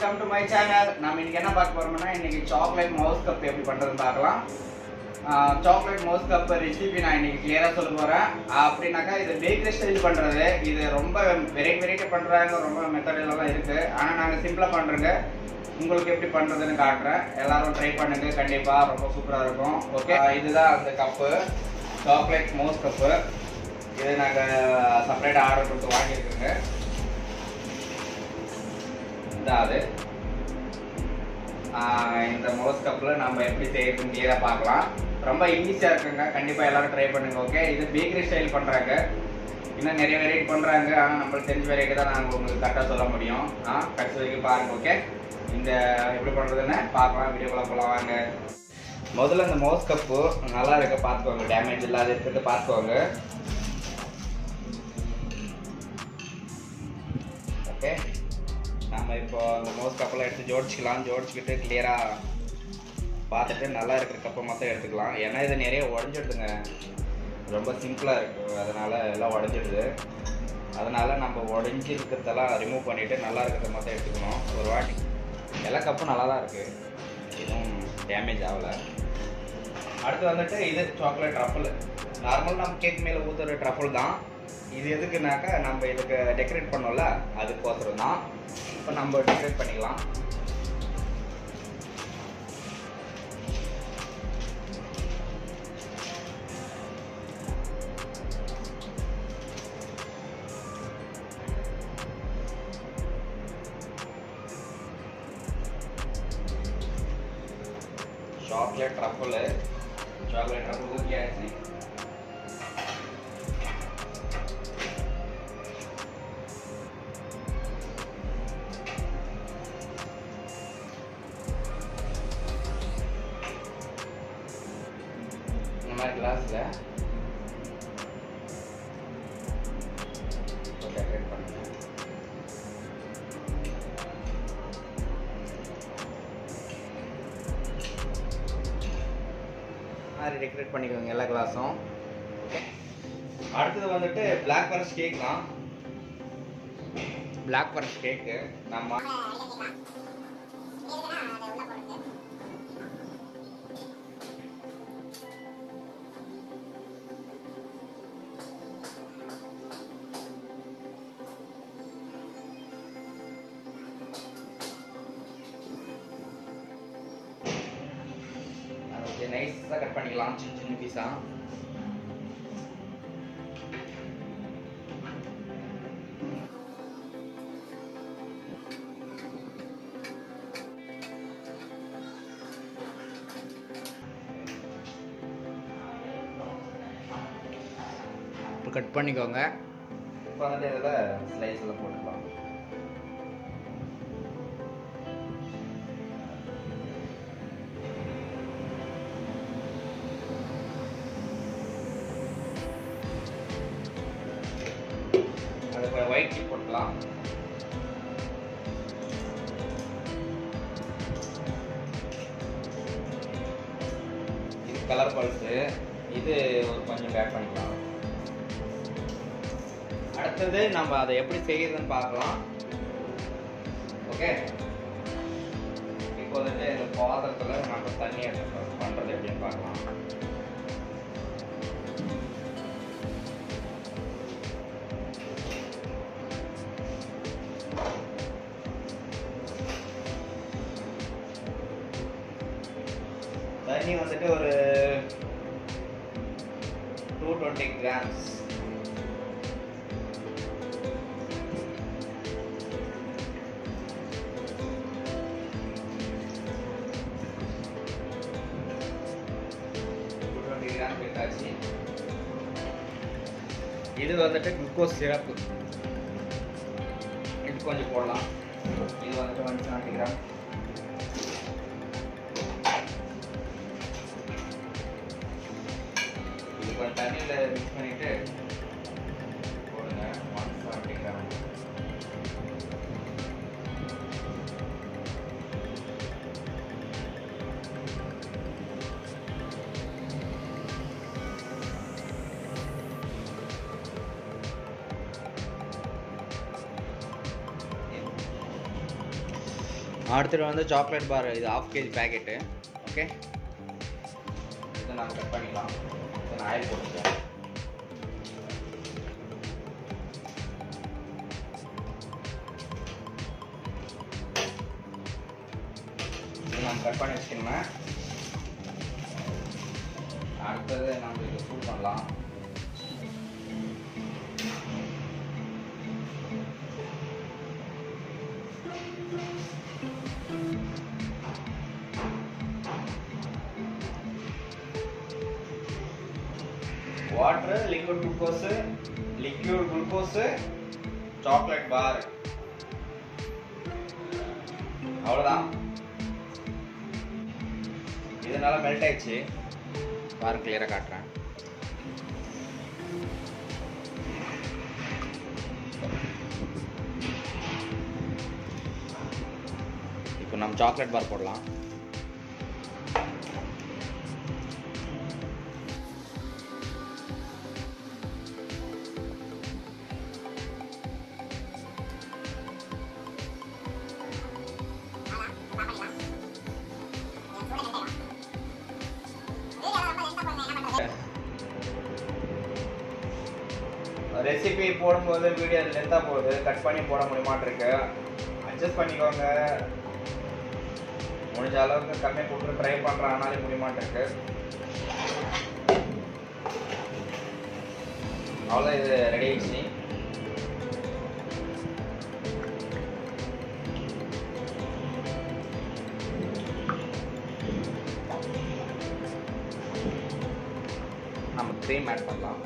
Welcome to my channel நம்ம இன்னைக்கு என்ன பார்க்க போறோம்னா இன்னைக்கு சாக்லேட் மவுஸ் கப் எப்படி பண்றதுன்னு பார்க்கலாம் சாக்லேட் மவுஸ் கப் ரெசிபி நான் இன்னைக்கு கிளியரா சொல்ல போறேன் அப்படின்னாக்கா இது பேக்கரி ஸ்டைல் பண்றது இது ரொம்ப வெரைட்டி வெரைட்டி பண்றாங்க ரொம்ப மெத்தட் எல்லாம் இருக்கு ஆனா நாங்க சிம்பிளா பண்றோங்க உங்களுக்கு எப்படி பண்றதுன்னு காட்டுறேன் எல்லாரும் ட்ரை பண்ணுங்க கண்டிப்பா ரொம்ப சூப்பரா இருக்கும் ஓகே இதுதான் அந்த கப்பு சாக்லேட் மவுஸ் கப்பு இது நாங்க செப்பரேட் ஆர்டர் கொடுத்து வாங்கியிருக்கோங்க இதான் அது ஆஹ் இந்த மவுஸ் கப்பில் நம்ம எப்படி செய்யறதுன்னு கிளியராக பார்க்கலாம் ரொம்ப ஈஸியாக இருக்குங்க கண்டிப்பாக எல்லாரும் ட்ரை பண்ணுங்க ஓகே இது பேக்கரி ஸ்டைல் பண்ணுறாங்க இன்னும் நிறைய வெரைட்டி பண்ணுறாங்க ஆனால் நம்மளுக்கு தெரிஞ்ச வெரைட்டி தான் நாங்கள் உங்களுக்கு கரெக்டாக சொல்ல முடியும் ஆ கடைசி வரைக்கும் பாருங்க ஓகே இந்த எப்படி பண்ணுறதுன்னு பார்க்கலாம் வீடியோக்குள்ள போகலாம் வாங்க முதல்ல இந்த மவுஸ் கப்பு நல்லா இருக்க பார்த்துக்கோங்க டேமேஜ் இல்லாத இருக்கிறது பார்த்துக்கோங்க ஓகே நம்ம இப்போ அந்த மவுஸ் கப்பெல்லாம் எடுத்து ஜோடிச்சிக்கலாம் ஜோடிச்சுக்கிட்டு கிளியராக பார்த்துட்டு நல்லா இருக்கிற கப்பை மட்டும் எடுத்துக்கலாம் ஏன்னா இது நிறைய உடஞ்சிடுதுங்க ரொம்ப சிம்பிளாக இருக்குது அதனால் எல்லாம் உடஞ்சிடுது அதனால் நம்ம உடஞ்சி இருக்கிறதெல்லாம் ரிமூவ் பண்ணிவிட்டு நல்லா இருக்கிறத மட்டும் எடுத்துக்கணும் ஒரு வாட்டி எல்லா கப்பும் நல்லா தான் இருக்குது எதுவும் டேமேஜ் ஆகலை அடுத்து வந்துட்டு இது சாக்லேட் ட்ரஃபிள் நார்மல் நம்ம கேக் மேலே ஊற்றுற ட்ரஃபிள் தான் இது எதுக்குனாக்கா நம்ம இதுக்கு டெக்கரேட் பண்ணோம்ல அதுக்கோசரம் தான் இப்போ நம்ம டெக்கரேட் பண்ணிக்கலாம் சாக்லேட் ட்ரஃபிள் சாக்லேட் ட்ரஃபிள் ஊற்றியாச்சு இந்த மாதிரி கிளாஸில் டெக்கரேட் பண்ணுங்க மாதிரி டெக்கரேட் பண்ணிக்கோங்க எல்லா கிளாஸும் அடுத்தது வந்துட்டு பிளாக் ஃபாரஸ்ட் கேக் தான் பிளாக் ஃபாரஸ்ட் கேக்கு நம்ம அதை நைஸாக கட் பண்ணிக்கலாம் சின்ன சின்ன பீஸாக இப்போ கட் பண்ணிக்கோங்க இப்போ வந்துட்டு இதில் ஸ்லைஸில் போட்டுக்கலாம் அதுக்கு ஒயிட் டீ போட்டுக்கலாம் இது கலர் பல்ஸு இது ஒரு கொஞ்சம் ஆட் பண்ணிக்கலாம் அடுத்தது நம்ம அதை எப்படி செய்யறதுன்னு பார்க்கலாம் ஓகே இப்போ வந்துட்டு இந்த பாத்திரத்தில் நம்ம தண்ணி எடுத்து பண்ணுறது எப்படின்னு பார்க்கலாம் தண்ணி வந்துட்டு ஒரு two twenty grams two twenty gram எடுத்தாச்சு இது வந்துட்டு குளுக்கோஸ் சிரப்பு இது கொஞ்சம் போடலாம் இது வந்துட்டு ஒன் செவன்ட்டி கிராம் இது கொஞ்சம் தண்ணியில் மிக்ஸ் பண்ணிட்டு போடுங்க ஒன் செவன்ட்டி கிராம் அடுத்தது வந்து சாக்லேட் பார் இது ஆஃப் கேஜி பேக்கெட்டு ஓகே இதை நம்ம கட் பண்ணிக்கலாம் இதை நான் ஆயில் போட்டுக்கிறேன் இதை நம்ம கட் பண்ணி வச்சுக்கணுமே அடுத்தது நம்ம இதை சூட் பண்ணலாம் water liquid glucose liquid glucose chocolate bar அவ்வளோதான் இது நல்லா மெல்ட் ஆயிடுச்சு பாருங்க கிளியராக காட்டுறேன் இப்போ நம்ம சாக்லேட் பார் போடலாம் ரெசிபி போடும்போது வீடியோ லென்த்தாக போகுது கட் பண்ணி போட முடியுமாட்டிருக்கு அட்ஜஸ்ட் பண்ணிக்கோங்க முடிஞ்ச அளவுக்கு கம்மி கொடுத்து ட்ரை பண்ணுறேன் ஆனாலும் முடியுமாட்டிருக்கு அவ்வளோ இது ரெடி ஆயிடுச்சு நம்ம க்ரீம் ஆட் பண்ணலாம்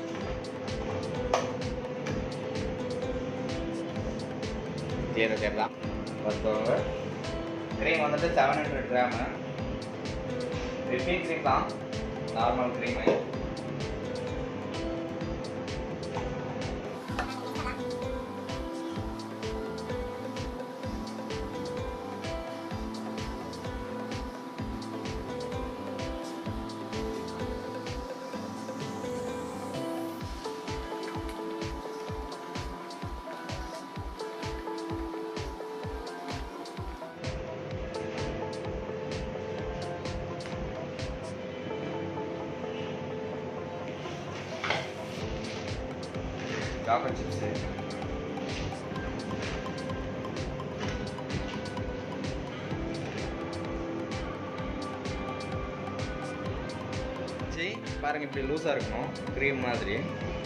ஜீரோ ஜீரோ தான் பார்த்துக்கோங்க க்ரீம் வந்துட்டு seven hundred gram whipping cream தான் நார்மல் க்ரீமு சாக்லேட் சிப்ஸு சரி பாருங்க இப்படி லூஸாக இருக்கணும் க்ரீம் மாதிரி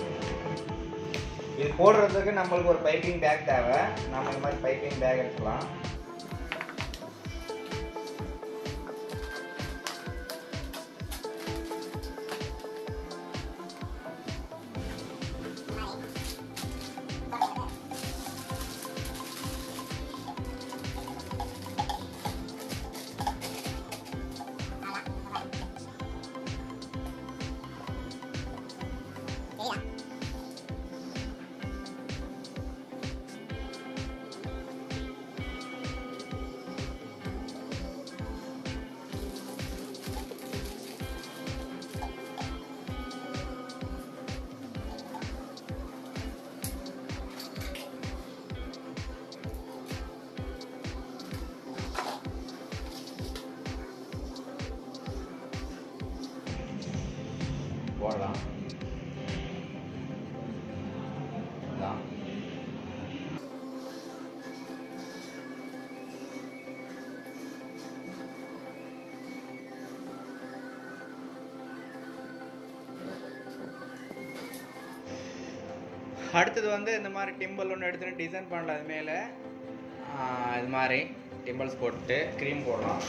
இது போடுறதுக்கு நம்மளுக்கு ஒரு பைப்பிங் பேக் தேவை நம்ம இந்த மாதிரி பைப்பிங் பேக் எடுத்துக்கலாம் போடலாம் இதான். அடுத்தது வந்து இந்த மாதிரி டிம்பிள் ஒன்று எடுத்துட்டு டிசைன் பண்ணல அது மேலே இது மாதிரி டிம்பிள்ஸ் போட்டு க்ரீம் போடலாம்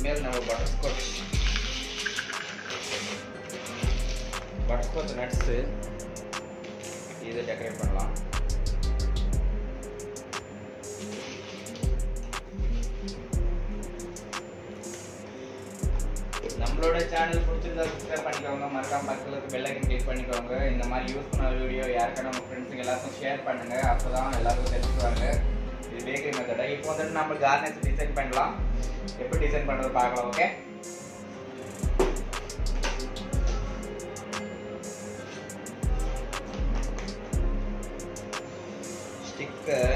மேல் நம்ம பட்டர்ஸ்காட்ச் பட்டர்ஸ்காட்ச் நட்ஸு இது டெக்கரேட் பண்ணலாம் நம்மளோட சேனல் பிடிச்சிருந்தா சப்ஸ்கிரைப் பண்ணிக்கோங்க மறக்காம பக்கத்துல இருக்க பெல் ஐக்கன் கிளிக் பண்ணிக்கோங்க இந்த மாதிரி யூஸ் பண்ண வீடியோ யாருக்கான உங்க ஃப்ரெண்ட்ஸுங்க எல்லாருக்கும் ஷேர் பண்ணுங்க அப்பதான் எல்லாருக்கும் தெரிஞ்சுக்குவாங்க இது பேக்கரி மெத்தடை இப்போ வந்துட்டு நம்ம கார்னெஸ் டிசைன் பண்ணலாம் எப்படி டிசைன் பண்றது பார்க்கலாம் ஓகே ஸ்டிக்கர்